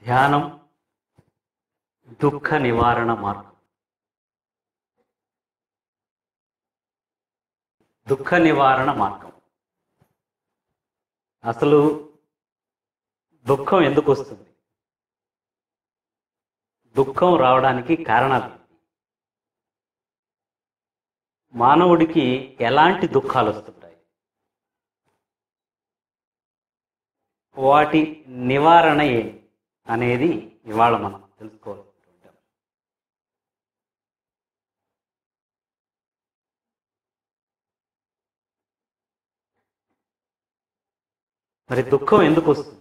ధ్యానం దుఃఖ నివారణ మార్గం దుఃఖ నివారణ మార్గం అసలు దుఃఖం ఎందుకు వస్తుంది దుఃఖం రావడానికి కారణాలు ఏంటి? మానవుడికి ఎలాంటి దుఃఖాలు వస్తుంటాయి వాటి నివారణ ఏంటి అనేది ఇవాళ మనం తెలుసుకోవాలనుకుంటాం మరి దుఃఖం ఎందుకు వస్తుంది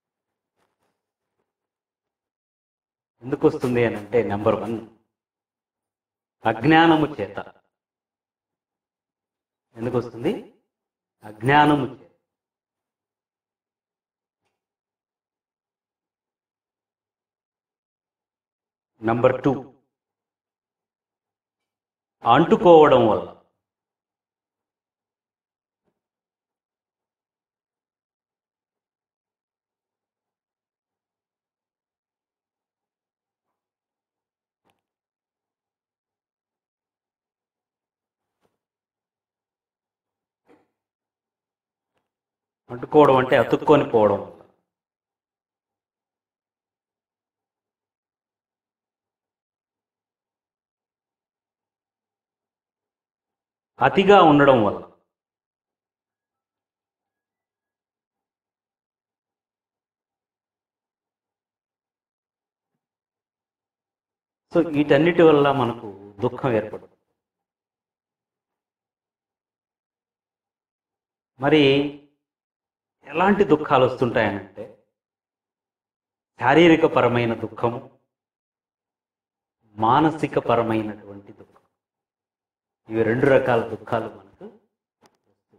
ఎందుకు వస్తుంది అని అంటే నెంబర్ వన్ అజ్ఞానము చేత ఎందుకు వస్తుంది అజ్ఞానము చేత నంబర్ టూ అంటుకోవడం వల్ల అంటుకోవడం అంటే అతుక్కొని పోవడం వల్ల అతిగా ఉండడం వల్ల సో వీటన్నిటి వల్ల మనకు దుఃఖం ఏర్పడుతుంది మరి ఎలాంటి దుఃఖాలు వస్తుంటాయనంటే శారీరక పరమైన దుఃఖము మానసిక పరమైనటువంటి దుఃఖం ఇవి రెండు రకాల దుఃఖాలు మనకు వస్తాయి.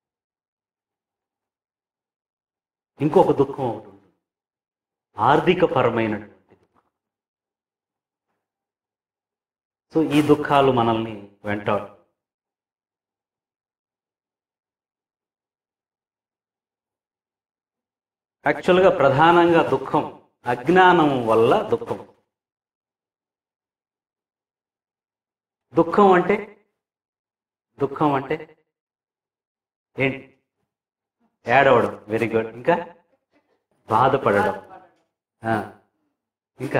ఇంకొక దుఃఖం ఒకటి ఉంటుంది ఆర్థిక పరమైనటువంటి దుఃఖం సో ఈ దుఃఖాలు మనల్ని వెంటాడు యాక్చువల్గా ప్రధానంగా దుఃఖం అజ్ఞానం వల్ల దుఃఖం దుఃఖం అంటే దుఃఖం అంటే ఏంటి ఏడవడం వెరీ గుడ్ ఇంకా బాధపడడం ఆ, ఇంకా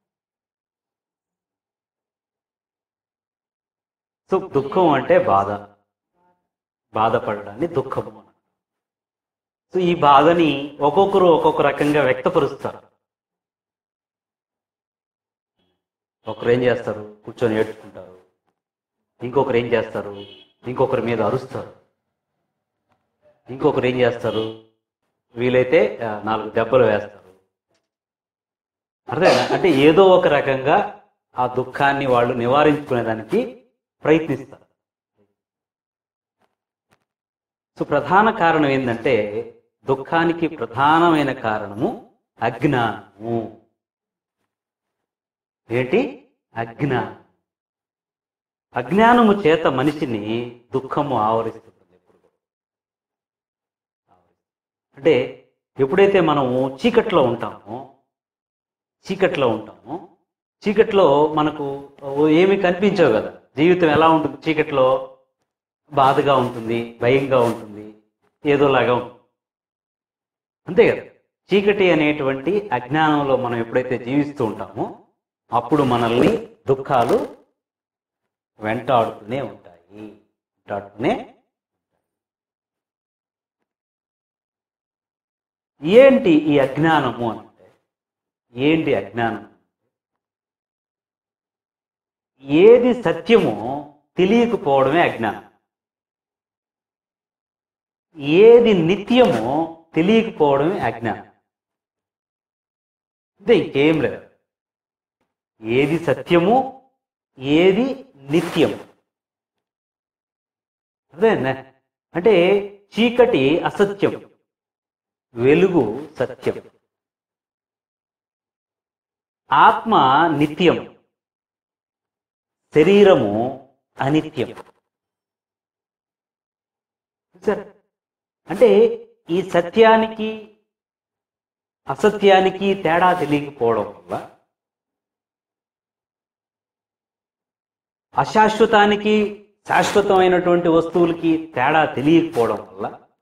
సో దుఃఖం అంటే బాధ బాధపడడాన్ని దుఃఖము అన్నారు. సో ఈ బాధని ఒక్కొక్కరు ఒక్కొక్క రకంగా వ్యక్తపరుస్తారు ఒకరు ఏం చేస్తారు కూర్చొని ఏడ్చుకుంటారు ఇంకొకరు ఏం చేస్తారు ఇంకొకరి మీద అరుస్తారు ఇంకొకరు ఏం చేస్తారు వీలైతే ఆ, నాలుగు దెబ్బలు వేస్తారు అర్థం అంటే ఏదో ఒక రకంగా ఆ దుఃఖాన్ని వాళ్ళు నివారించుకునేదానికి ప్రయత్నిస్తారు సో ప్రధాన కారణం ఏంటంటే దుఃఖానికి ప్రధానమైన కారణము అజ్ఞానము ఏంటి అజ్ఞానం అజ్ఞానము చేత మనిషిని దుఃఖము ఆవరిస్తుంది ఎప్పుడు కూడా. అంటే ఎప్పుడైతే మనము చీకట్లో ఉంటామో చీకట్లో ఉంటామో చీకట్లో మనకు ఏమి కనిపించవు కదా జీవితం ఎలా ఉంటుంది చీకట్లో బాధగా ఉంటుంది భయంగా ఉంటుంది ఏదోలాగా ఉంటుంది అంతే కదా చీకటి అనేటువంటి అజ్ఞానంలో మనం ఎప్పుడైతే జీవిస్తూ ఉంటామో అప్పుడు మనల్ని దుఃఖాలు వెంటాడుతూనే ఉంటాయి వెంటాడుతూనే ఏంటి ఈ అజ్ఞానము అంటే ఏంటి అజ్ఞానం ఏది సత్యమో తెలియకపోవడమే అజ్ఞానం ఏది నిత్యమో తెలియకపోవడమే అజ్ఞానం అంటే ఇంకేం లేదు ఏది సత్యము ఏది నిత్యము అదేనా అంటే చీకటి అసత్యం వెలుగు సత్యం ఆత్మ నిత్యం శరీరము అనిత్యం చూసారా? అంటే ఈ సత్యానికి అసత్యానికి తేడా తెలియకపోవడం వల్ల అశాశ్వతానికి శాశ్వతమైనటువంటి వస్తువులకి తేడా తెలియకపోవడం వల్ల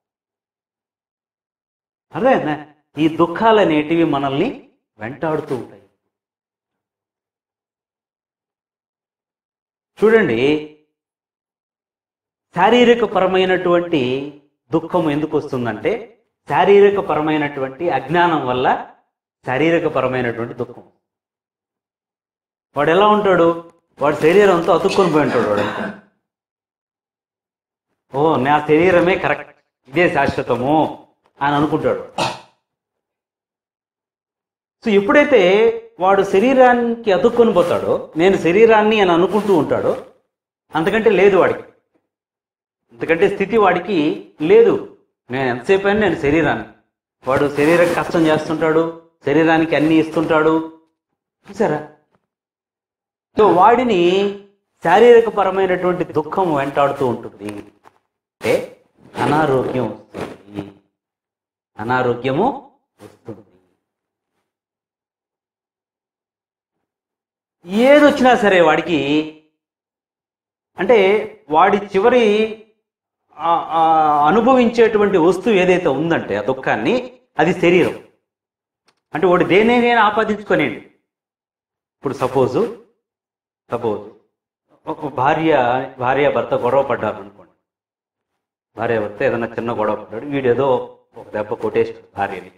అర్థమైందా ఈ దుఃఖాలు అనేటివి మనల్ని వెంటాడుతూ ఉంటాయి చూడండి శారీరక పరమైనటువంటి దుఃఖం ఎందుకు వస్తుందంటే శారీరక పరమైనటువంటి అజ్ఞానం వల్ల శారీరక పరమైనటువంటి దుఃఖం వాడు ఎలా ఉంటాడు వాడు శరీరంతో అతుక్కొని పోయి ఉంటాడు వాడు అంతా. ఓ నా శరీరమే కరెక్ట్ ఇదే శాశ్వతము అని అనుకుంటాడు సో ఎప్పుడైతే వాడు శరీరానికి అతుక్కొని పోతాడో నేను శరీరాన్ని అని అనుకుంటూ ఉంటాడో అంతకంటే లేదు వాడికి అంతకంటే స్థితి వాడికి లేదు నేను ఎంతసేపు అయినా నేను శరీరాన్ని వాడు శరీరం కష్టం చేస్తుంటాడు శరీరానికి అన్ని ఇస్తుంటాడు చూసారా సో వాడిని శారీరక పరమైనటువంటి దుఃఖం వెంటాడుతూ ఉంటుంది అంటే అనారోగ్యం వస్తుంది అనారోగ్యము వస్తుంది ఏది వచ్చినా సరే వాడికి అంటే వాడి చివరి ఆ- ఆ అనుభవించేటువంటి వస్తువు ఏదైతే ఉందంటే ఆ దుఃఖాన్ని అది శరీరం అంటే వాడు దేనినైనా ఆపాదించుకోనేయండి ఇప్పుడు సపోజు సపోజ్ ఒక భార్య భార్య భర్త గొడవ పడ్డారు అనుకోండి భార్య భర్త ఏదైనా చిన్న గొడవ పడ్డాడు వీడేదో ఒక దెబ్బ కొట్టేసాడు భార్యని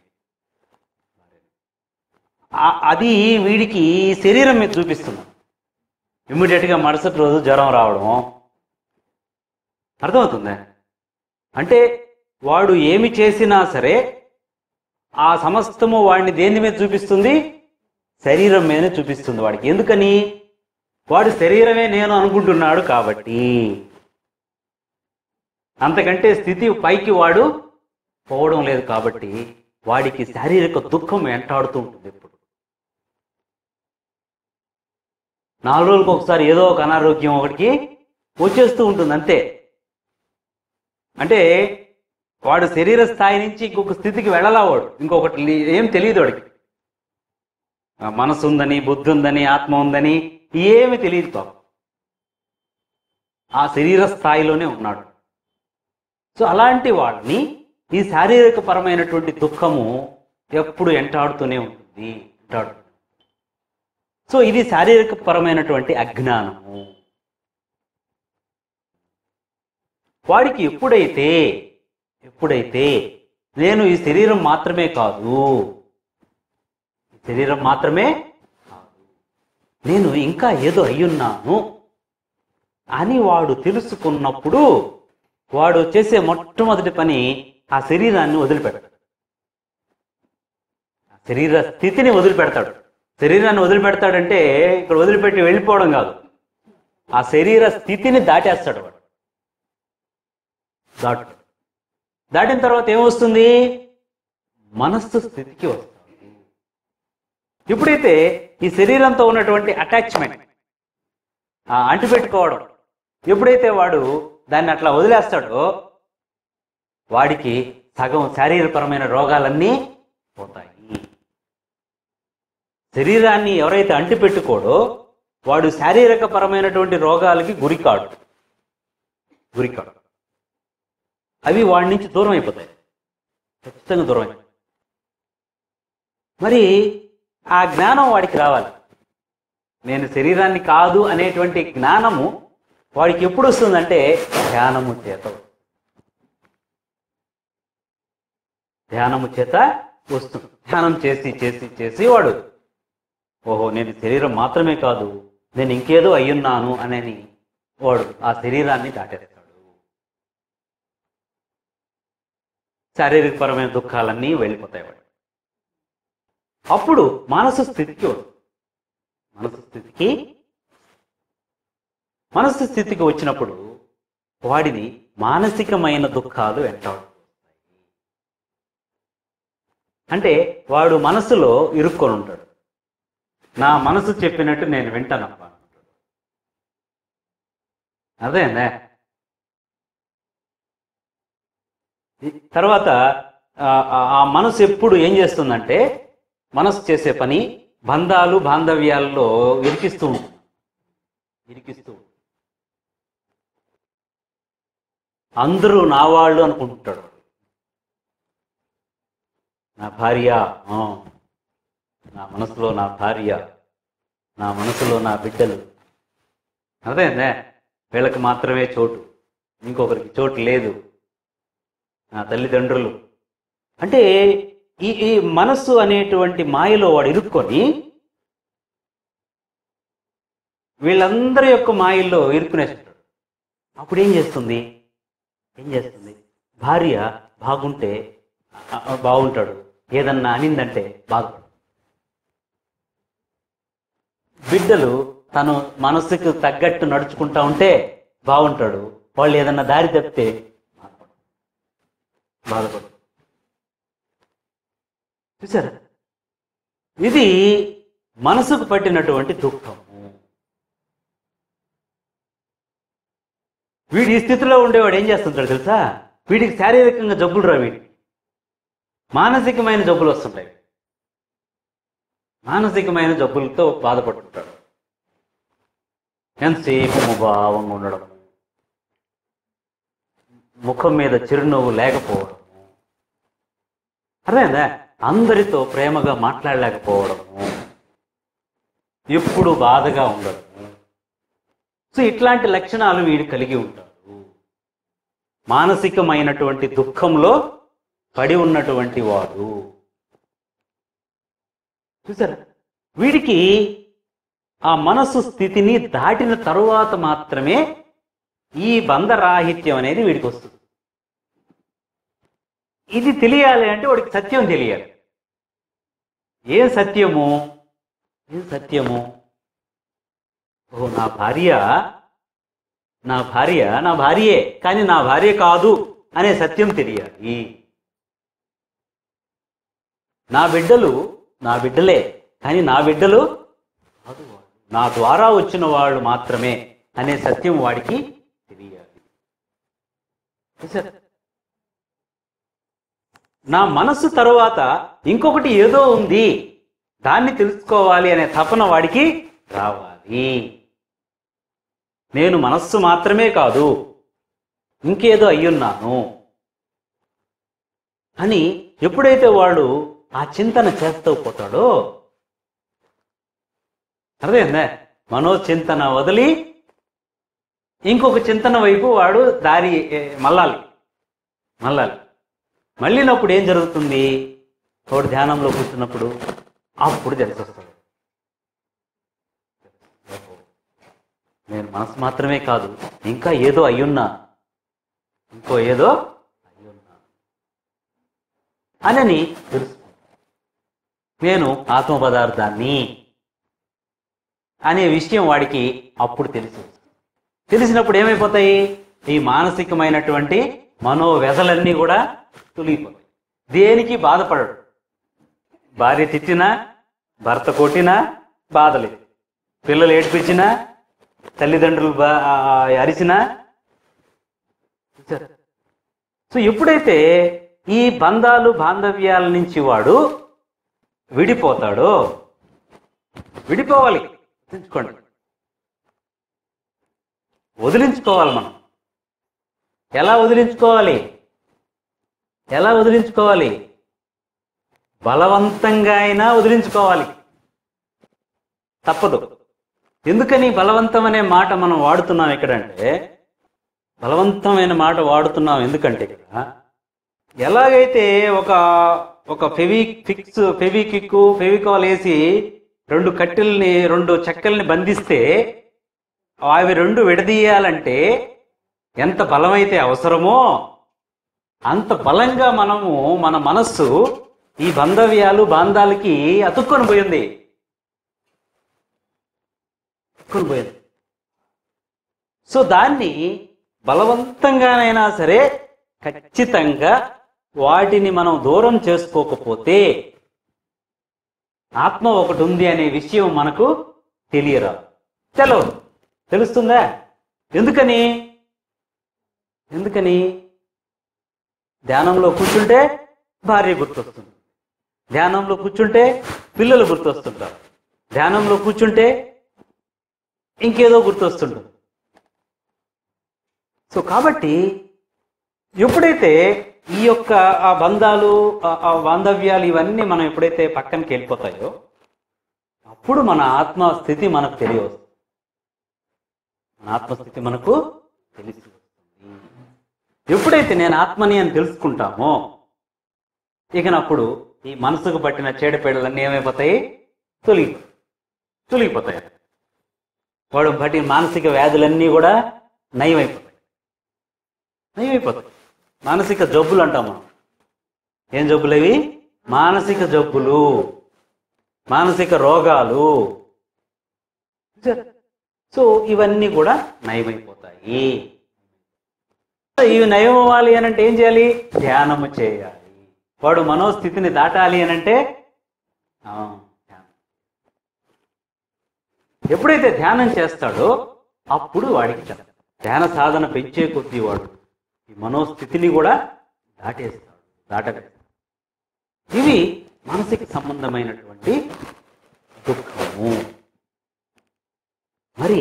ఆ- అది వీడికి శరీరం మీద చూపిస్తుంది ఇమ్మీడియట్గా మరుసటి రోజు జ్వరం రావడం అర్థమవుతుందా అంటే వాడు ఏమి చేసినా సరే ఆ సమస్తము వాడిని దేని మీద చూపిస్తుంది శరీరం మీదనే చూపిస్తుంది వాడికి ఎందుకని వాడు శరీరమే నేను అనుకుంటున్నాడు కాబట్టి అంతకంటే స్థితి పైకి వాడు పోవడం లేదు కాబట్టి వాడికి శారీరక దుఃఖం వెంటాడుతూ ఉంటుంది ఎప్పుడు నాలుగు రోజులకు ఒకసారి ఏదో ఒక అనారోగ్యం ఒకటికి వచ్చేస్తూ ఉంటుంది అంతే అంటే వాడు శరీర స్థాయి నుంచి ఇంకొక స్థితికి వెళ్ళలా వాడు ఇంకొకటి లీ- ఏం తెలియదు వాడికి ఆ మనసు ఉందని బుద్ధి ఉందని ఆత్మ ఉందని ఏమి తెలియదు పాపం ఆ శరీర స్థాయిలోనే ఉన్నాడు సో అలాంటి వాడిని ఈ శారీరక పరమైనటువంటి దుఃఖము ఎప్పుడు ఎంటాడుతూనే ఉంటుంది ఎంటాడుతుంది సో ఇది శారీరక పరమైనటువంటి అజ్ఞానము వాడికి ఎప్పుడైతే ఎప్పుడైతే నేను ఈ శరీరం మాత్రమే కాదు ఈ శరీరం మాత్రమే కాదు నేను ఇంకా ఏదో అయ్యున్నాను అని వాడు తెలుసుకున్నప్పుడు వాడు చేసే మొట్టమొదటి పని ఆ శరీరాన్ని వదిలిపెడతాడు ఆ శరీర స్థితిని వదిలిపెడతాడు శరీరాన్ని వదిలిపెడతాడంటే ఇక్కడ వదిలిపెట్టి వెళ్ళిపోవడం కాదు ఆ శరీర స్థితిని దాటేస్తాడు వాడు దాటు దాటిన తర్వాత ఏమొస్తుంది మనస్సు స్థితికి వస్తుంది ఎప్పుడైతే ఈ శరీరంతో ఉన్నటువంటి అటాచ్మెంట్ ఆ అంటిపెట్టుకోవడం ఎప్పుడైతే వాడు దాన్ని అట్లా వదిలేస్తాడో వాడికి సగం శారీరపరమైన రోగాలన్నీ పోతాయి శరీరాన్ని ఎవరైతే అంటిపెట్టుకోడో వాడు శారీరక పరమైనటువంటి రోగాలకి గురికాడు గురికాడు అవి వాడి నుంచి దూరం అయిపోతాయి ఖచ్చితంగా దూరం అయిపోతాయి మరి ఆ జ్ఞానం వాడికి రావాలి నేను శరీరాన్ని కాదు అనేటువంటి జ్ఞానము వాడికి ఎప్పుడు వస్తుందంటే ధ్యానము చేత ధ్యానము చేత వస్తుంది ధ్యానం చేసి చేసి చేసి వాడు ఓహో నేను శరీరం మాత్రమే కాదు నేను ఇంకేదో అయ్యున్నాను అనేది వాడు ఆ శరీరాన్ని దాటేస్తాడు శారీరకపరమైన దుఃఖాలన్నీ వెళ్ళిపోతాయి వాడు అప్పుడు మనసు స్థితికి వస్తుంది మనసు స్థితికి మనసు స్థితికి వచ్చినప్పుడు వాడిని మానసికమైన దుఃఖాలు వెంటాడు అంటే వాడు మనసులో ఇరుక్కొని ఉంటాడు నా మనసు చెప్పినట్టు నేను వింటానప్పా అంటాడు. అదేనే ఈ తర్వాత ఆ- ఆ- ఆ మనసు ఎప్పుడు ఏం చేస్తుందంటే మనసు చేసే పని బంధాలు బాంధవ్యాల్లో ఇరికిస్తూ ఉంటుంది ఇరికిస్తూ ఉంటుంది. అందరూ నా వాళ్ళు అనుకుంటుంటాడు నా భార్య ఆ, నా మనసులో నా భార్య నా మనసులో నా బిడ్డలు అదేనే వీళ్ళకి మాత్రమే చోటు ఇంకొకరికి చోటు లేదు నా తల్లిదండ్రులు అంటే ఈ ఈ మనస్సు అనేటువంటి మాయలో వాడు ఇరుక్కొని వీళ్ళందరి యొక్క మాయల్లో ఇరుక్కునేస్తాడు అప్పుడు ఏం చేస్తుంది ఏం చేస్తుంది భార్య బాగుంటే ఆ, ఆ, బాగుంటాడు ఏదన్నా అనిందంటే బాగుపడు బిడ్డలు తను మనసుకు తగ్గట్టు నడుచుకుంటా ఉంటే బాగుంటాడు వాళ్ళు ఏదన్నా దారి తప్పితే బాధపడు బాధపడు చూసారా ఇది మనసుకు పట్టినటువంటి దుఃఖం వీడి ఈ స్థితిలో ఉండేవాడు ఏం చేస్తుంటాడు తెలుసా వీడికి శారీరకంగా జబ్బులు రా వీడికి మానసికమైన జబ్బులు వస్తుంటాయి మానసికమైన జబ్బులతో బాధపడుతుంటాడు ఎంతసేపు ముభావంగా ఉండడం ముఖం మీద చిరునవ్వు లేకపోవడం అర్థమైందా అందరితో ప్రేమగా మాట్లాడలేకపోవడము ఎప్పుడు బాధగా ఉండడం సో ఇట్లాంటి లక్షణాలు వీడు కలిగి ఉంటాడు మానసికమైనటువంటి దుఃఖంలో పడి ఉన్నటువంటి వాడు చూసారా వీడికి ఆ మనస్సు స్థితిని దాటిన తరువాత మాత్రమే ఈ బంధరాహిత్యం అనేది వీడికి వస్తుంది ఇది తెలియాలి అంటే వాడికి సత్యం తెలియాలి ఏం సత్యము ఏం సత్యము ఓ నా భార్య నా భార్య నా భార్యే కానీ నా భార్య కాదు అనే సత్యం తెలియాలి నా బిడ్డలు నా బిడ్డలే కానీ నా బిడ్డలు కాదు వాళ్ళు. నా ద్వారా వచ్చిన వాళ్ళు మాత్రమే అనే సత్యం వాడికి తెలియాలి చూసారా? నా మనస్సు తరువాత ఇంకొకటి ఏదో ఉంది దాన్ని తెలుసుకోవాలి అనే తపన వాడికి రావాలి నేను మనస్సు మాత్రమే కాదు ఇంకేదో అయ్యున్నాను అని ఎప్పుడైతే వాడు ఆ చింతన చేస్తూ పోతాడో అర్థమైందా మనోచింతన వదిలి ఇంకొక చింతన వైపు వాడు దారి ఏ, మళ్ళాలి మళ్ళాలి మళ్ళినప్పుడు ఏం జరుగుతుంది వాడు ధ్యానంలో కూర్చున్నప్పుడు అప్పుడు తెలిసి వస్తాడు నేను మనసు మాత్రమే కాదు ఇంకా ఏదో అయ్యున్నా ఇంకో ఏదో అయ్యున్నా అనని తెలుసు నేను ఆత్మ పదార్థాన్ని అనే విషయం వాడికి అప్పుడు తెలుసు తెలిసినప్పుడు ఏమైపోతాయి ఈ మానసికమైనటువంటి మనోవ్యధలన్నీ కూడా తొలగిపోతాయి దేనికి బాధపడడు భార్య తిట్టినా భర్త కొట్టినా బాధలేదు పిల్లలు ఏడ్పించినా తల్లిదండ్రులు బా ఆ, అరిచినా చూసారా? సో ఎప్పుడైతే ఈ బంధాలు బాంధవ్యాల నుంచి వాడు విడిపోతాడో విడిపోవాలి గుర్తుంచుకోండి వదిలించుకోవాలి మనం ఎలా వదిలించుకోవాలి ఎలా వదిలించుకోవాలి బలవంతంగా అయినా వదిలించుకోవాలి తప్పదు ఎందుకని బలవంతం అనే మాట మనం వాడుతున్నాం ఇక్కడంటే బలవంతమైన మాట వాడుతున్నాం ఎందుకంటే ఇక్కడ ఎలాగైతే ఒక ఒక ఫెవి ఫిక్స్ ఫెవికిక్ ఫెవికాల్ వేసి రెండు కట్టెల్ని రెండు చెక్కల్ని బంధిస్తే అవి రెండు విడదీయాలంటే ఎంత బలమైతే అవసరమో అంత బలంగా మనము మన మనస్సు ఈ బంధవ్యాలు బాంధాలకి అతుక్కొని పోయింది అతుక్కొని పోయింది సో దాన్ని బలవంతంగానైనా సరే ఖచ్చితంగా వాటిని మనం దూరం చేసుకోకపోతే ఆత్మ ఒకటి ఉంది అనే విషయం మనకు తెలియరాదు తెలవదు తెలుస్తుందా ఎందుకని ఎందుకని ధ్యానంలో కూర్చుంటే భార్య గుర్తొస్తుంది ధ్యానంలో కూర్చుంటే పిల్లలు గుర్తొస్తుంటారు ధ్యానంలో కూర్చుంటే ఇంకేదో గుర్తొస్తుంటుంది సో కాబట్టి ఎప్పుడైతే ఈ యొక్క ఆ బంధాలు ఆ- ఆ బాంధవ్యాలు ఇవన్నీ మనం ఎప్పుడైతే పక్కనకి వెళ్ళిపోతాయో అప్పుడు మన ఆత్మ స్థితి మనకు తెలియవస్తుంది మన ఆత్మస్థితి మనకు తెలిసి వస్తుంది ఎప్పుడైతే నేను ఆత్మని అని తెలుసుకుంటామో ఇకనప్పుడు ఈ మనసుకు పట్టిన చీడపీడలన్నీ ఏమైపోతాయి తొలగి తొలగిపోతాయి వాడు పట్టిన మానసిక వ్యాధులన్నీ కూడా నయమైపోతాయి నయమైపోతాయి మానసిక జబ్బులు అంటాం మనం ఏం జబ్బులు అవి మానసిక జబ్బులు మానసిక రోగాలు సో ఇవన్నీ కూడా నయమైపోతాయి ఇవి నయం అవ్వాలి అని అంటే ఏం చేయాలి ధ్యానము చేయాలి వాడు మనోస్థితిని దాటాలి అని అంటే ఆ, ధ్యానం. ఎప్పుడైతే ధ్యానం చేస్తాడో అప్పుడు వాడికి చ- ధ్యాన సాధన పెంచే కొద్దీ వాడు ఈ మనోస్థితిని కూడా దాటేస్తాడు దాటవేస్తాడు ఇవి మానసిక సంబంధమైనటువంటి దుఃఖము మరి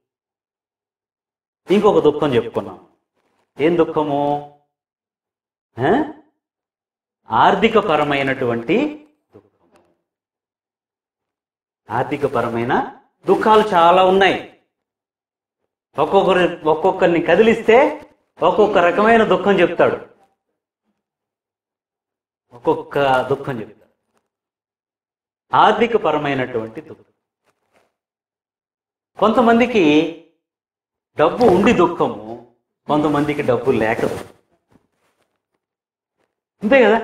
ఇంకొక దుఃఖం చెప్పుకున్నాం ఏం దుఃఖము ఆ? ఆర్థిక పరమైనటువంటి దుఃఖము ఆర్థిక పరమైన దుఃఖాలు చాలా ఉన్నాయి ఒక్కొక్కరి ఒక్కొక్కరిని కదిలిస్తే ఒక్కొక్క రకమైన దుఃఖం చెప్తాడు ఒక్కొక్క దుఃఖం చెప్తాడు ఆర్థిక పరమైనటువంటి దుఃఖం కొంతమందికి డబ్బు ఉండి దుఃఖము కొంతమందికి డబ్బు లేక దుఃఖం. అంతే కదా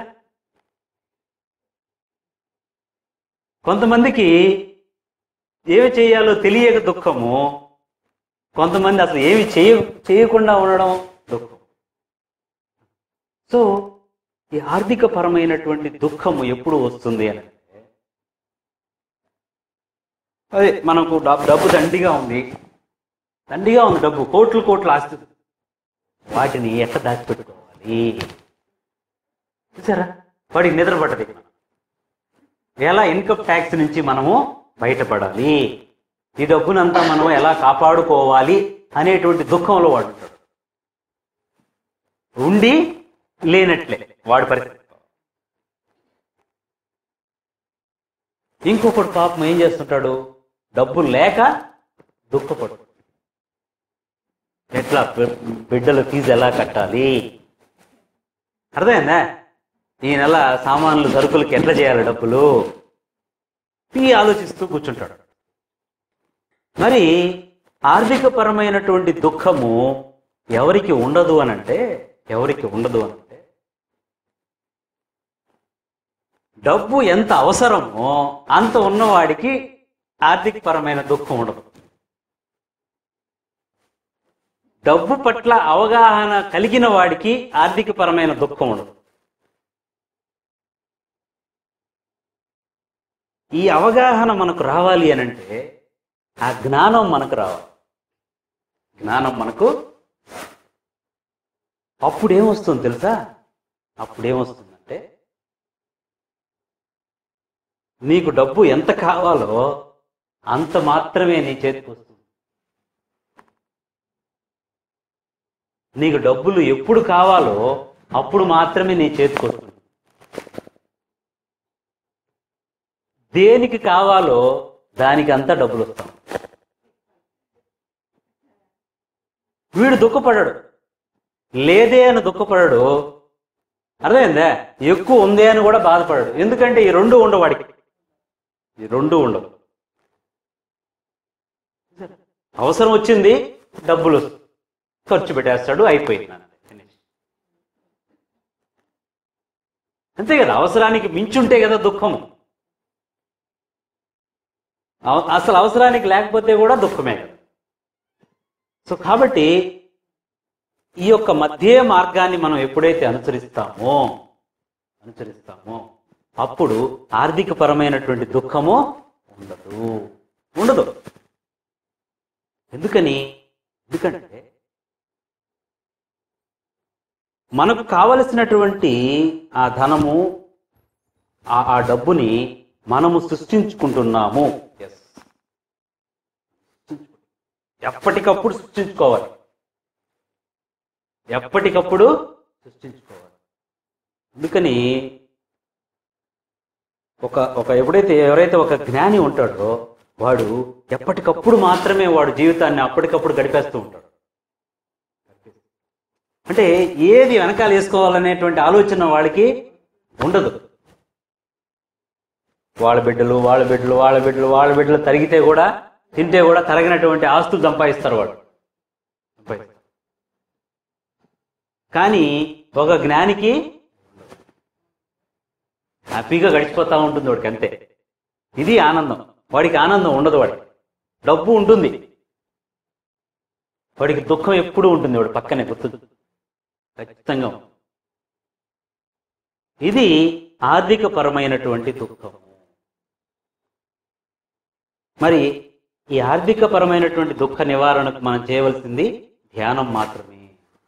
కొంతమందికి ఏమి చేయాలో తెలియక దుఃఖము కొంతమంది అసలు ఏమి చేయ చేయకుండా ఉండడం దుఃఖం సో ఈ ఆర్థిక పరమైనటువంటి దుఃఖము ఎప్పుడు వస్తుంది అని అంటే, అదే మనకు డబ్బు డబ్బు దండిగా ఉంది దండిగా ఉంది డబ్బు కోట్లు కోట్లు ఆస్తి వాటిని ఎట్లా దాచిపెట్టుకోవాలి చూసారా వాడికి నిద్ర పట్టదు ఇక. ఎలా ఇన్కమ్ ట్యాక్స్ నుంచి మనము బయటపడాలి ఈ డబ్బునంతా మనం ఎలా కాపాడుకోవాలి అనేటువంటి దుఃఖంలో వాడు ఉంటాడు ఉండి లేనట్లే వాడి పరిస్థితి ఇంకొకటి పాపం ఏం చేస్తుంటాడు డబ్బు లేక దుఃఖపడు ఎట్లా బి- బిడ్డల ఫీజు ఎలా కట్టాలి అర్థమైందా ఈ నెల సామాన్లు సరుకులకి ఎట్లా చేయాలి డబ్బులు ఈ ఆలోచిస్తూ కూర్చుంటాడు మరి ఆర్థిక పరమైనటువంటి దుఃఖము ఎవరికి ఉండదు అని అంటే ఎవరికి ఉండదు అని అంటే డబ్బు ఎంత అవసరమో అంత ఉన్నవాడికి ఆర్థిక పరమైన దుఃఖం ఉండదు డబ్బు పట్ల అవగాహన కలిగిన వాడికి ఆర్థిక పరమైన దుఃఖం ఉండదు ఈ అవగాహన మనకు రావాలి అని అంటే ఆ జ్ఞానం మనకు రావాలి జ్ఞానం మనకు అప్పుడు ఏమొస్తుంది తెలుసా అప్పుడు ఏమొస్తుందంటే నీకు డబ్బు ఎంత కావాలో అంత మాత్రమే నీ చేతికి వస్తుంది నీకు డబ్బులు ఎప్పుడు కావాలో అప్పుడు మాత్రమే నీ చేతికి వస్తుంది దేనికి కావాలో దానికి అంతా డబ్బులు వస్తాం వీడు దుఃఖపడాడు లేదే అని దుఃఖపడాడు అర్థమైందా ఎక్కువ ఉందే అని కూడా బాధపడాడు ఎందుకంటే ఈ రెండు ఉండవు వాడికి ఈ రెండు ఉండవు అవసరం వచ్చింది డబ్బులు ఖర్చు పెట్టేస్తాడు అయిపోయింది అన్నది. Finish. అంతే కదా అవసరానికి మించుంటే కదా దుఃఖము అవ- అసలు అవసరానికి లేకపోతే కూడా దుఃఖమే కదా సో కాబట్టి ఈ యొక్క మధ్య మార్గాన్ని మనం ఎప్పుడైతే అనుసరిస్తామో అనుసరిస్తామో అప్పుడు ఆర్థిక పరమైనటువంటి దుఃఖము ఉండదు ఉండదు ఎందుకని ఎందుకంటే మనకు కావలసినటువంటి ఆ ధనము ఆ ఆ డబ్బుని మనము సృష్టించుకుంటున్నాము ఎస్ ఎప్పటికప్పుడు సృష్టించుకోవాలి ఎప్పటికప్పుడు సృష్టించుకోవాలి అందుకని ఒక ఒక ఎప్పుడైతే ఎవరైతే ఒక జ్ఞాని ఉంటాడో వాడు ఎప్పటికప్పుడు మాత్రమే వాడు జీవితాన్ని అప్పటికప్పుడు గడిపేస్తూ ఉంటాడు అంటే ఏది వెనకాల వేసుకోవాలనేటువంటి ఆలోచన వాడికి ఉండదు వాళ్ళ బిడ్డలు వాళ్ళ బిడ్డలు వాళ్ళ బిడ్డలు వాళ్ళ బిడ్డలు తరిగితే కూడా తింటే కూడా తరగినటువంటి ఆస్తులు సంపాదిస్తారు వాడు సంపాదిస్తారు. కానీ ఒక జ్ఞానికి హ్యాపీగా గడిచిపోతా ఉంటుంది వాడికి అంతే ఇది ఆనందం వాడికి ఆనందం ఉండదు వాడికి డబ్బు ఉంటుంది వాడికి దుఃఖం ఎప్పుడూ ఉంటుంది వాడి పక్కనే గుర్తు ఖచ్చితంగా ఉంటుంది. ఇది ఆర్థిక పరమైనటువంటి దుఃఖం మరి ఈ ఆర్థిక పరమైనటువంటి దుఃఖ నివారణకు మనం చేయవలసింది ధ్యానం మాత్రమే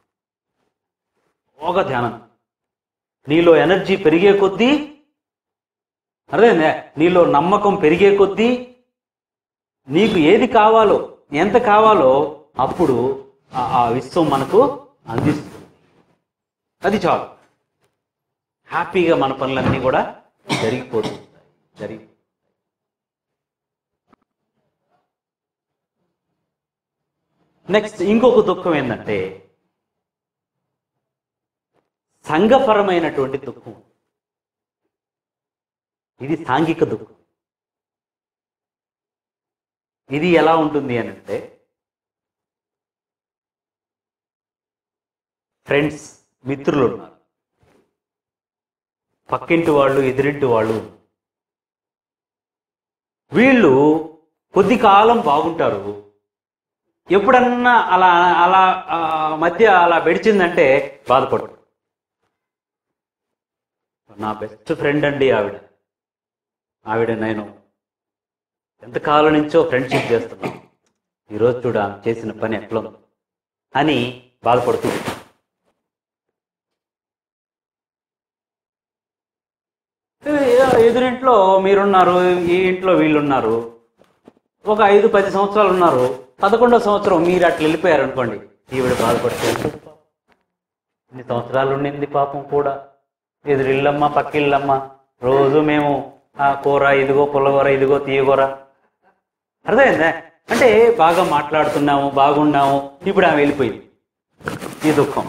ఒక ధ్యానం నీలో ఎనర్జీ పెరిగే కొద్దీ అర్థమైందా నీలో నమ్మకం పెరిగే కొద్దీ నీకు ఏది కావాలో ఎంత కావాలో అప్పుడు ఆ- ఆ విశ్వం మనకు అందిస్తుంది అది చాలు హ్యాపీగా మన పనులన్నీ కూడా జరిగిపోతుంటాయి జరిగి నెక్స్ట్ ఇంకొక దుఃఖం ఏంటంటే సంఘపరమైనటువంటి దుఃఖం ఇది సాంఘిక దుఃఖం ఇది ఎలా ఉంటుంది అని అంటే ఫ్రెండ్స్ మిత్రులు ఉన్నారు పక్కింటి వాళ్ళు ఎదురింటి వాళ్ళు ఉన్నారు. వీళ్ళు కొద్ది కాలం బాగుంటారు ఎప్పుడన్నా అలా అలా ఆ, మధ్య అలా బెడిచిందంటే బాధపడరు నా బెస్ట్ ఫ్రెండ్ అండి ఆవిడ ఆవిడ నేను ఎంతకాలం నుంచో ఫ్రెండ్షిప్ చేస్తున్నాం ఈరోజు చూడ ఆమె చేసిన పని ఎట్లా ఉందో అని బాధపడుతూ ఉంటాం. ఏ- ఎదురింట్లో మీరున్నారు ఈ ఇంట్లో వీళ్ళున్నారు ఒక ఐదు పది సంవత్సరాలు ఉన్నారు పదకొండో సంవత్సరం మీరు అట్లా వెళ్ళిపోయారు అనుకోండి ఈవిడ బాధపడితే ఇన్ని సంవత్సరాలు ఉండింది పాపం కూడా ఎదురిల్లమ్మ పక్కిల్లమ్మ రోజు మేము ఆ కూర ఇదిగో పుల్లగూర ఇదిగో తీయగూర అర్థమైందా అంటే బాగా మాట్లాడుతున్నాము బాగున్నాము ఇప్పుడు ఆమె వెళ్ళిపోయింది ఈ దుఃఖం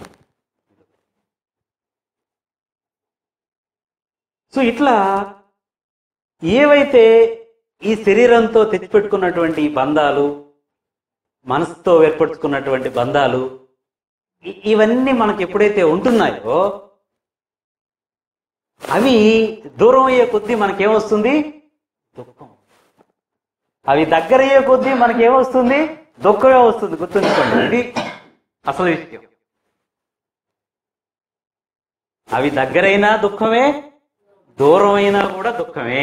సో ఇట్లా ఏవైతే ఈ శరీరంతో తెచ్చిపెట్టుకున్నటువంటి ఈ బంధాలు మనసుతో ఏర్పరచుకున్నటువంటి బంధాలు ఇ- ఇవన్నీ మనకి ఎప్పుడైతే ఉంటున్నాయో అవి దూరం అయ్యే కొద్దీ మనకేమొస్తుంది దుఃఖం అవి దగ్గర అయ్యే కొద్దీ మనకేమొస్తుంది దుఃఖమే వస్తుంది గుర్తుంచుకోండి ఇది అసలు విషయం అవి దగ్గరైనా దుఃఖమే దూరం అయినా కూడా దుఃఖమే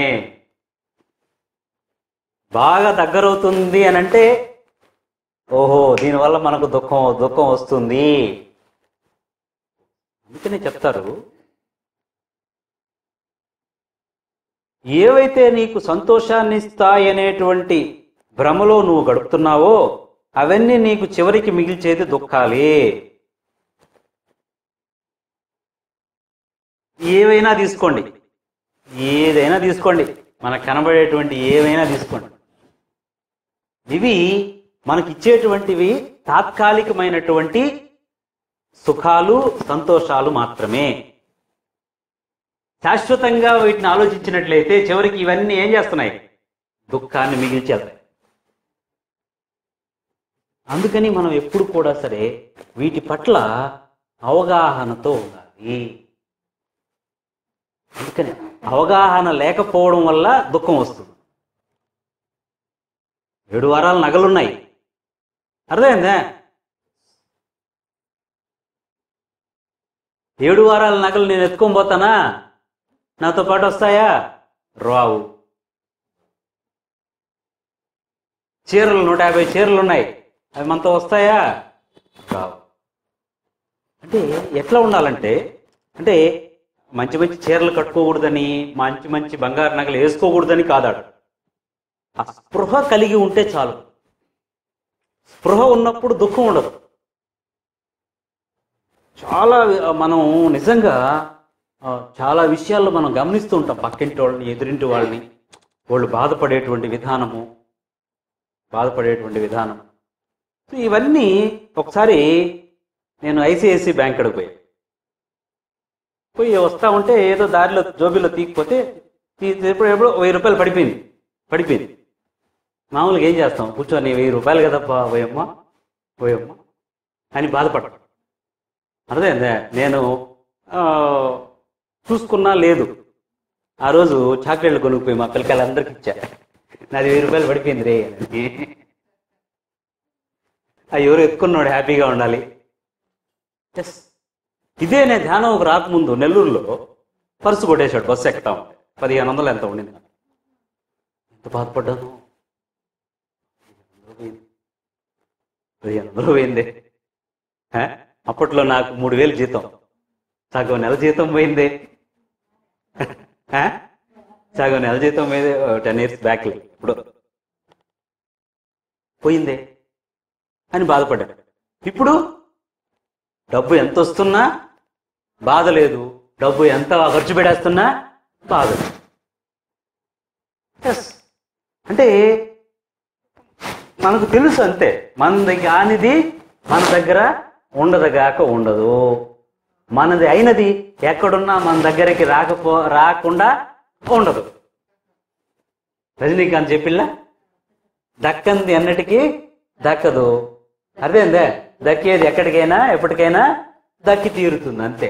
బాగా దగ్గరవుతుంది అని అంటే ఓహో దీనివల్ల మనకు దుఃఖం దుఃఖం వస్తుంది అందుకనే చెప్తారు ఏవైతే నీకు సంతోషాన్ని ఇస్తాయి అనేటువంటి భ్రమలో నువ్వు గడుపుతున్నావో అవన్నీ నీకు చివరికి మిగిల్చేది దుఃఖాలే ఏవైనా తీసుకోండి ఏదైనా తీసుకోండి మనకు కనబడేటువంటి ఏవైనా తీసుకోండి ఇవి మనకి ఇచ్చేటువంటివి తాత్కాలికమైనటువంటి సుఖాలు సంతోషాలు మాత్రమే శాశ్వతంగా వీటిని ఆలోచించినట్లయితే చివరికి ఇవన్నీ ఏం చేస్తున్నాయి దుఃఖాన్ని మిగిల్చేస్తాయి అందుకని మనం ఎప్పుడు కూడా సరే వీటి పట్ల అవగాహనతో ఉండాలి అందుకని అవగాహన లేకపోవడం వల్ల దుఃఖం వస్తుంది ఏడు వారాల నగలున్నాయి అర్థమైందా ఏడు వారాల నగలు నేను ఎత్తుకొని పోతానా నాతో పాటు వస్తాయా రావు చీరలు నూట యాభై చీరలు ఉన్నాయి అవి మనతో వస్తాయా రావు అంటే ఎట్లా ఉండాలంటే అంటే మంచి మంచి చీరలు కట్టుకోకూడదని మంచి మంచి బంగారు నగలు వేసుకోకూడదని కాదాడు ఆ స్పృహ కలిగి ఉంటే చాలు స్పృహ ఉన్నప్పుడు దుఃఖం ఉండదు చాలా ఆ, మనం నిజంగా ఆ, చాలా విషయాల్లో మనం గమనిస్తూ ఉంటాం పక్కింటి వాళ్ళని ఎదురింటి వాళ్ళని వాళ్ళు బాధపడేటువంటి విధానము బాధపడేటువంటి విధానం సో ఇవన్నీ ఒకసారి నేను ఐసిఐసి బ్యాంక్ అడిగి పోయి పోయి వస్తా ఉంటే ఏదో దారిలో జోబీలో తీయకపోతే తీ- ఎప్పుడు ఎప్పుడు వెయ్యి రూపాయలు పడిపోయింది పడిపోయింది మామూలుగా ఏం చేస్తాం కూర్చొని వెయ్యి రూపాయలు కదప్పా పోయమ్మ పోయమ్మ అని బాధపడతాం అర్థమైందా నేను ఆ, చూసుకున్నా లేదు ఆ రోజు చాక్లెట్లు కొనుక్కుపోయి మా పిల్లకాయలందరికి ఇచ్చా నాది వెయ్యి రూపాయలు పడిపోయింది రే అని ఆ ఎవరు ఎత్తుకున్నాడు హ్యాపీగా ఉండాలి ఎస్ ఇదే నేను ధ్యానం ఒక రాకముందు నెల్లూరులో పర్సు కొట్టేశాడు బస్సు ఎక్కుతా ఉంటే పదిహేను వందలు ఎంత ఉండింది నాకు. ఎంత బాధపడ్డాను పదిహేను వందలు పోయింది హ? అప్పట్లో నాకు మూడు వేలు జీతం సగం నెల జీతం పోయింది హ? సగం నెల జీతం పోయింది టెన్ ఇయర్స్ బ్యాక్ ఇప్పుడు పోయిందే అని బాధపడ్డాడు ఇప్పుడు డబ్బు ఎంత వస్తున్నా బాధ లేదు డబ్బు ఎంత ఖర్చు పెడేస్తున్నా బాధ లేదు. Yes. అంటే మనకు తెలుసు అంతే మనది కానిది మన దగ్గర ఉండదుగాక ఉండదు మనది అయినది ఎక్కడున్నా మన దగ్గరికి రాకపో రాకుండా ఉండదు రజనీకాంత్ చెప్పిల్లా దక్కంది ఎన్నటికీ దక్కదు అర్థమైందే దక్కేది ఎక్కడికైనా ఎప్పటికైనా దక్కి తీరుతుంది అంతే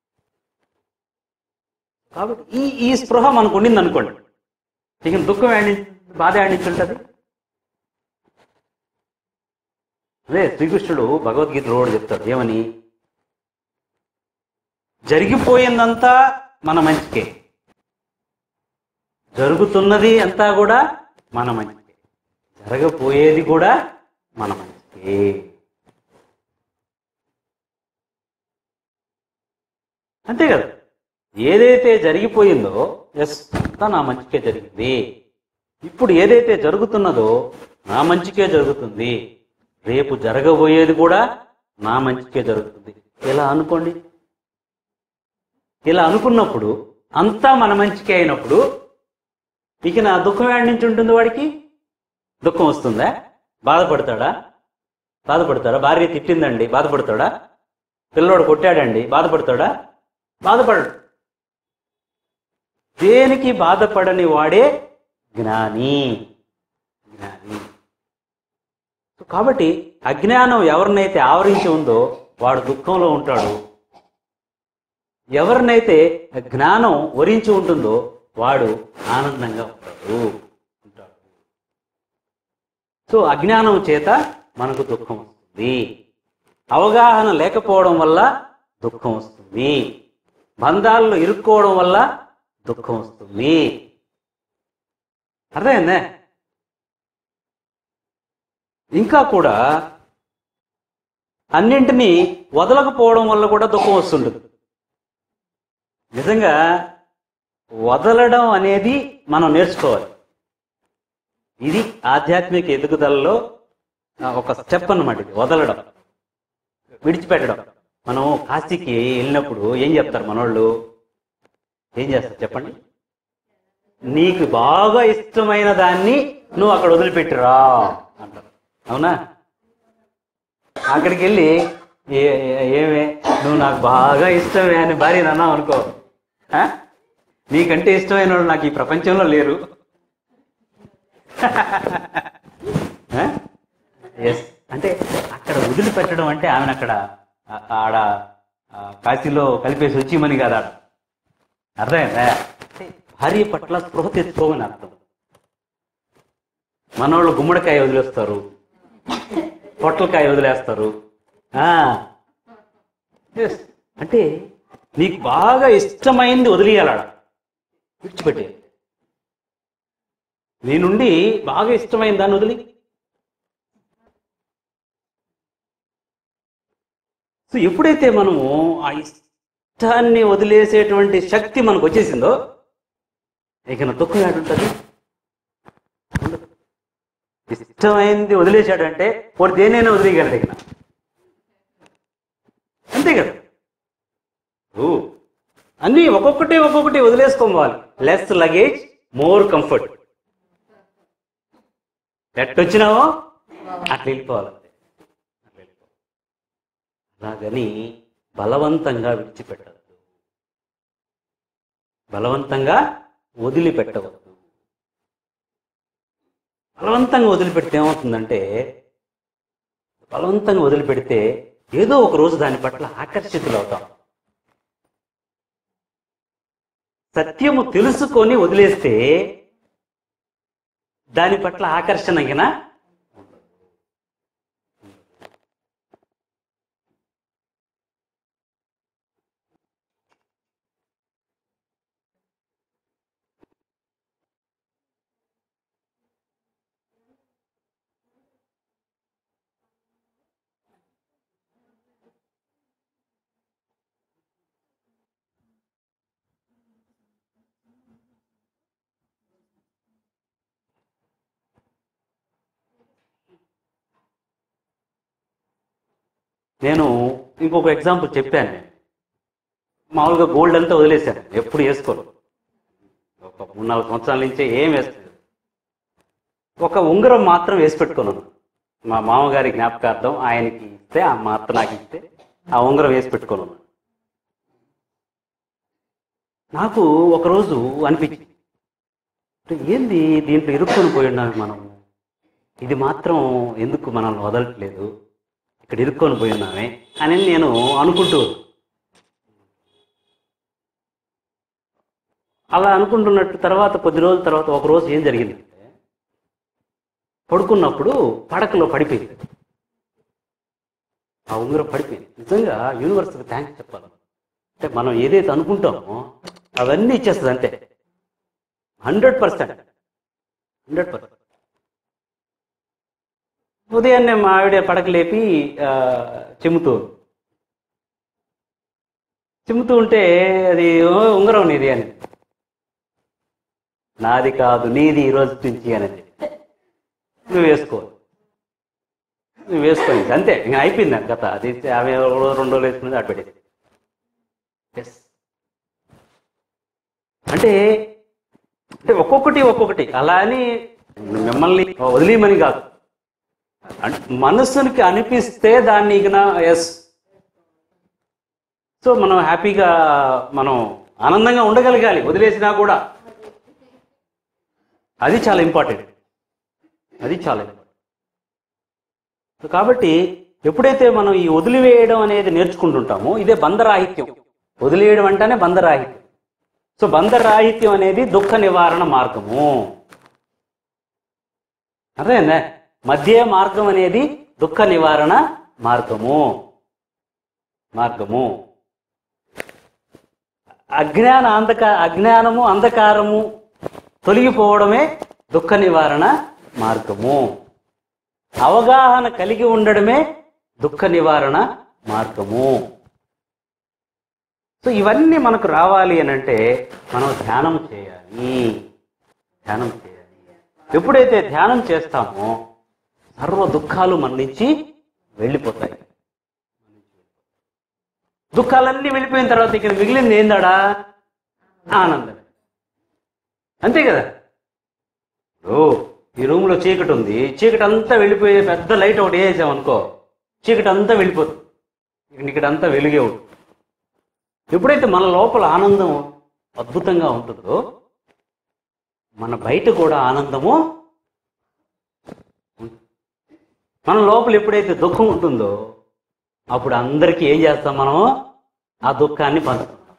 కాబట్టి ఈ ఈ స్పృహ మనకు ఉండింది అనుకోండి ఇక దుఃఖం ఏడి బాధ ఏడి నుంచి ఉంటుంది అదే శ్రీకృష్ణుడు భగవద్గీతలో కూడా చెప్తాడు ఏమని జరిగిపోయిందంతా మన మంచికే జరుగుతున్నది అంతా కూడా మన మంచికే జరగపోయేది కూడా మన మంచికే అంతే కదా ఏదైతే జరిగిపోయిందో ఎస్ అంతా నా మంచికే జరిగింది ఇప్పుడు ఏదైతే జరుగుతున్నదో నా మంచికే జరుగుతుంది రేపు జరగబోయేది కూడా నా మంచికే జరుగుతుంది ఇలా అనుకోండి ఇలా అనుకున్నప్పుడు అంతా మన మంచికే అయినప్పుడు ఇక నా దుఃఖం ఏడి నుంచి ఉంటుంది వాడికి దుఃఖం వస్తుందా బాధపడతాడా బాధపడతాడా భార్య తిట్టిందండి బాధపడతాడా పిల్లోడు కొట్టాడండి బాధపడతాడా బాధపడడు దేనికి బాధపడని వాడే జ్ఞాని జ్ఞాని సో కాబట్టి అజ్ఞానం ఎవరినైతే ఆవరించి ఉందో వాడు దుఃఖంలో ఉంటాడు ఎవరినైతే జ్ఞానం వరించి ఉంటుందో వాడు ఆనందంగా ఉంటాడు ఉంటాడు సో అజ్ఞానం చేత మనకు దుఃఖం వస్తుంది అవగాహన లేకపోవడం వల్ల దుఃఖం వస్తుంది బంధాల్లో ఇరుక్కోవడం వల్ల దుఃఖం వస్తుంది అర్థమైందే ఇంకా కూడా అన్నింటినీ వదలకపోవడం వల్ల కూడా దుఃఖం వస్తుంటుంది నిజంగా వదలడం అనేది మనం నేర్చుకోవాలి ఇది ఆధ్యాత్మిక ఎదుగుదలలో ఆ, ఒక స్టెప్ అన్నమాట ఇది వదలడం విడిచిపెట్టడం మనం కాశీకి వెళ్ళినప్పుడు ఏం చెప్తారు మనోళ్ళు ఏం చేస్తారు చెప్పండి నీకు బాగా ఇష్టమైన దాన్ని నువ్వు అక్కడ వదిలిపెట్టురా అంటారు అవునా అక్కడికి వెళ్ళి ఏ ఏ- ఏమే నువ్వు నాకు బాగా ఇష్టమే అని భార్య అన్నావు అనుకో ఆ? నీకంటే ఇష్టమైన వాళ్ళు నాకు ఈ ప్రపంచంలో లేరు ఎస్ అంటే అక్కడ వదిలిపెట్టడం అంటే ఆమెను అక్కడ ఆ- ఆడ ఆ, కాశీలో కలిపేసి వచ్చిమని కదా ఆడ. అర్థమైందా అంటే భార్య పట్ల స్పృహ తెచ్చుకోమని అర్థం మనోళ్ళు గుమ్మడికాయ వదిలేస్తారు పొట్లకాయ వదిలేస్తారు ఆ, yes. అంటే నీకు బాగా ఇష్టమైంది వదిలేయాలాడ విడిచిపెట్టే నీ నుండి బాగా ఇష్టమైన దాన్ని వదిలి సో ఎప్పుడైతే మనము ఆ ఇస్- ఇష్టాన్ని వదిలేసేటువంటి శక్తి మనకు వచ్చేసిందో ఇక నా దుఃఖం ఏడుంటుంది ఉండదు. ఇష్టమైంది వదిలేశాడంటే వాడు దేనైనా వదిలేయగలడు ఇక అంతే కదా ఓ, అన్నీ ఒక్కొక్కటి ఒక్కొక్కటి వదిలేసుకోవాలి లెస్ లగేజ్ మోర్ కంఫర్ట్ ఎట్టొచ్చినావో అట్లా వెళ్ళిపోవాలంతే అట్లా వెళ్ళిపోవాలి. అలాగని బలవంతంగా విడిచిపెట్టవద్దు బలవంతంగా వదిలిపెట్టవద్దు బలవంతంగా వదిలిపెడితే ఏమవుతుందంటే బలవంతంగా వదిలిపెడితే ఏదో ఒక రోజు దాని పట్ల ఆకర్షితులవుతాం సత్యము తెలుసుకొని వదిలేస్తే దాని పట్ల ఆకర్షణ గిన నేను ఇంకొక ఎగ్జాంపుల్ చెప్పాను నేను మామూలుగా గోల్డ్ అంతా వదిలేశాను ఎప్పుడు వేసుకోను ఒక మూడు నాలుగు సంవత్సరాల నుంచే ఏం వేసుకోలేదు ఒక ఉంగరం మాత్రం వేసి పెట్టుకున్నాను మా మామగారి జ్ఞాపకార్థం ఆయనకి ఇస్తే ఆ మా అత్త నాకు ఇస్తే ఆ ఉంగరం వేసి పెట్టుకున్నాను నాకు ఒకరోజు అనిపించింది "అంటే ఏంది దీంట్లో ఇరుక్కొని పోయి ఉన్నాము మనం ఇది మాత్రం ఎందుకు మనల్ని వదలట్లేదు ఇక్కడ ఇరుక్కొని పోయి ఉన్నామే అని నేను అనుకుంటూ అలా అనుకుంటున్నట్టు తర్వాత కొద్ది రోజుల తర్వాత ఒక రోజు ఏం జరిగిందంటే పడుకున్నప్పుడు పడకలో పడిపోయింది ఆ ఉంగరం పడిపోయింది నిజంగా యూనివర్స్కి థ్యాంక్స్ చెప్పాలి అంటే మనం ఏదైతే అనుకుంటామో అవన్నీ ఇచ్చేస్తుంది అంతే హండ్రెడ్ పర్సెంట్ హండ్రెడ్ పర్సెంట్ ఉదయాన్నే మా ఆవిడ పడక లేపి ఆ, చిమ్ముతూ చిమ్ముతూ ఉంటే అది "ఓ, ఉంగరం నీది అని నాది కాదు నీది ఈ రోజు నుంచి అనేది నువ్వు వేసుకో నువ్వు వేసుకో ఇంక అంతే ఇంకా అయిపోయింది దాని కథ అది ఆమె ఒకడో రెండు రోజులు వేసుకున్నది అటు పెట్టేది ఎస్ అంటే అంటే ఒక్కొక్కటి ఒక్కొక్కటి అలా అని మిమ్మల్ని వదిలేయమని కాదు అంటే మనస్సునికి అనిపిస్తే దాన్ని ఇక ఎస్ సో మనం హ్యాపీగా మనం ఆనందంగా ఉండగలగాలి వదిలేసినా కూడా అది చాలా ఇంపార్టెంట్ అది చాలా ఇంపార్టెంట్ సో కాబట్టి ఎప్పుడైతే మనం ఈ వదిలివేయడం అనేది నేర్చుకుంటుంటామో ఇదే బంధరాహిత్యం వదిలేయడం అంటేనే బంధరాహిత్యం సో బంధరాహిత్యం అనేది దుఃఖ నివారణ మార్గము అదేనా మధ్య మార్గం అనేది దుఃఖ నివారణ మార్గము మార్గము అజ్ఞాన అంధక అజ్ఞానము అంధకారము తొలగిపోవడమే దుఃఖ నివారణ మార్గము అవగాహన కలిగి ఉండడమే దుఃఖ నివారణ మార్గము సో ఇవన్నీ మనకు రావాలి అని అంటే మనం ధ్యానం చేయాలి ధ్యానం చేయాలి ఎప్పుడైతే ధ్యానం చేస్తామో సర్వ దుఃఖాలు మన నుంచి వెళ్ళిపోతాయి దుఃఖాలన్నీ వెళ్ళిపోయిన తర్వాత ఇక్కడ మిగిలింది ఏందాడా ఆనందం అంతే కదా ఓ ఈ రూమ్లో చీకటి ఉంది చీకటి అంతా వెళ్ళిపోయే పెద్ద లైట్ ఒకటి వేసాం అనుకో చీకటి అంతా వెళ్ళిపోతుంది ఇక్కడ ఇక్కడ అంతా వెలుగే ఉంటుంది ఎప్పుడైతే మన లోపల ఆనందం అద్భుతంగా ఉంటుందో మన బయట కూడా ఆనందము ఉంటుంది. మన లోపల ఎప్పుడైతే దుఃఖం ఉంటుందో అప్పుడు అందరికీ ఏం చేస్తాం మనము ఆ దుఃఖాన్ని పంచుకుంటాం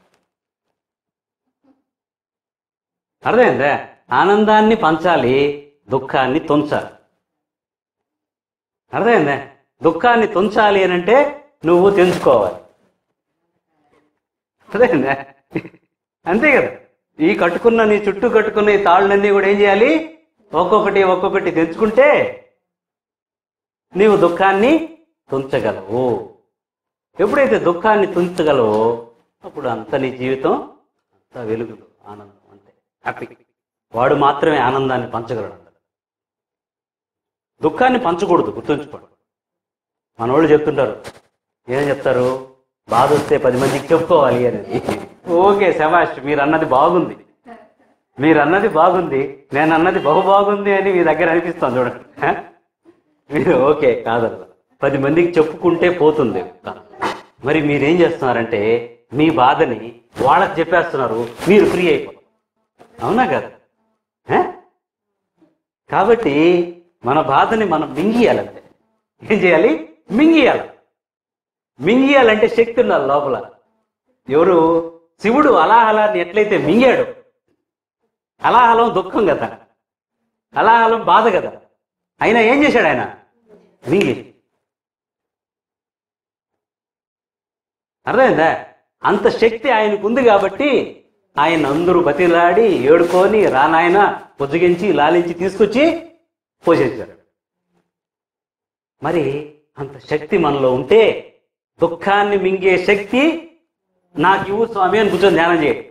అర్థమైందా ఆనందాన్ని పంచాలి దుఃఖాన్ని తుంచాలి అర్థమైందా దుఃఖాన్ని తుంచాలి అని అంటే నువ్వు తెంచుకోవాలి అర్థమైందా అంతే కదా ఈ కట్టుకున్న నీ చుట్టూ కట్టుకున్న ఈ తాళ్ళన్నీ కూడా ఏం చేయాలి ఒక్కొక్కటి ఒక్కొక్కటి తెంచుకుంటే నీవు దుఃఖాన్ని తుంచగలవు ఎప్పుడైతే దుఃఖాన్ని తుంచగలవో అప్పుడు అంత నీ జీవితం అంత వెలుగులు ఆనందం అంతే హ్యాపీ వాడు మాత్రమే ఆనందాన్ని పంచగలడు దుఃఖాన్ని పంచకూడదు గుర్తుంచుకోండి మనోళ్ళు చెప్తుంటారు ఏం చెప్తారు బాధ వస్తే పది మందికి చెప్పుకోవాలి అనేది ఓకే శభాష్ మీరు అన్నది బాగుంది మీరు అన్నది బాగుంది నేను అన్నది బహు బాగుంది అని మీ దగ్గర అనిపిస్తాను చూడండి హ? మీరు ఓకే కాదల్లా పది మందికి చెప్పుకుంటే పోతుంది మరి మీరేం చేస్తున్నారంటే మీ బాధని వాళ్ళకి చెప్పేస్తున్నారు మీరు ఫ్రీ అయిపోతారు అవునా కదా హ? కాబట్టి మన బాధని మనం మింగియాలంటే ఏం చేయాలి మింగియాలి మింగియాలంటే శక్తి ఉండాలి లోపల ఎవరు శివుడు అలాహలాన్ని ఎట్లయితే మింగాడు అలాహలం దుఃఖం కదా అలాహలం బాధ కదా అయినా ఏం చేశాడు ఆయన మింగి అర్థమైందా అంత శక్తి ఆయనకు ఉంది కాబట్టి ఆయన అందరూ బతిలాడి ఏడుకొని రానాయన పుజ్జగించి లాలించి తీసుకొచ్చి పోషించారు మరి అంత శక్తి మనలో ఉంటే దుఃఖాన్ని మింగే శక్తి నాకు ఇవ్వు స్వామి అని కూర్చొని ధ్యానం చేయండి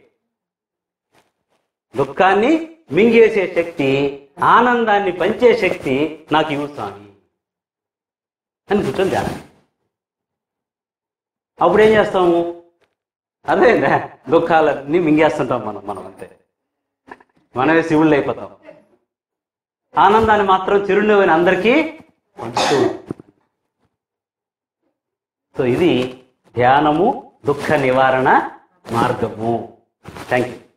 దుఃఖాన్ని మింగేసే శక్తి ఆనందాన్ని పంచే శక్తి నాకు ఇవ్వు స్వామి అని కూర్చొని ధ్యానం చేయండి. అప్పుడు ఏం చేస్తాము అదేందా దుఃఖాలన్నీ మింగేస్తుంటాం మనం మనం అంతే మనమే శివుళ్ళు అయిపోతాం ఆనందాన్ని మాత్రం చిరునవ్వుని అందరికీ పంచుతూ ఉంటాం. సో ఇది ధ్యానము దుఃఖ నివారణ మార్గము థ్యాంక్ యూ